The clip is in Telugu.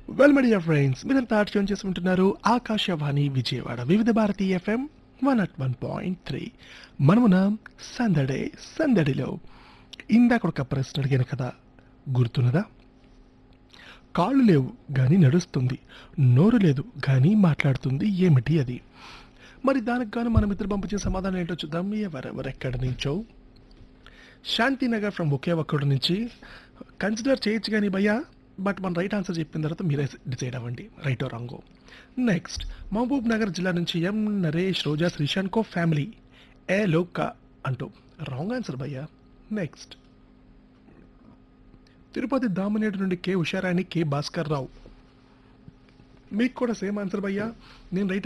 వెల్ మీడియా ఫ్రెండ్స్ మీరంతా ట్యూన్ చేసుకుంటున్నారు Akashvani Vijayawada Vividh Bharati FM one at one point three మనమున సందడే సందడిలో ఇందాక ఒక ప్రశ్న అడిగాను కదా గుర్తున్నదా కాళ్ళు లేవు కానీ నడుస్తుంది నోరు లేదు కానీ మాట్లాడుతుంది ఏమిటి అది మరి దానికి గాను మనం ఇద్దరు పంపించిన సమాధానం ఏంటో చూద్దాం ఎవరెవరెక్కడి నుంచో శాంతినగర్ ఫ్రమ్ ఒకే ఒక్కడి నుంచి కన్సిడర్ చేయొచ్చు కానీ భయ్యా బట్ మన రైట్ ఆన్సర్ చెప్పిన తర్వాత మీరే డిసైడ్ అవ్వండి రైట్ ఓ రాంగో నెక్స్ట్ మహబూబ్ నగర్ జిల్లా నుంచి ఎం నరేష్ రోజా శ్రీశాంత్ కో ఫ్యామిలీ ఏ లోక అంటూ రాంగ్ ఆన్సర్ భయ్యా నెక్స్ట్ తిరుపతి దామనేడు నుండి కె ఉషారాణి కె భాస్కర్ రావు మీకు కూడా సేమ్ ఆన్సర్ భయ్యా నేను రైట్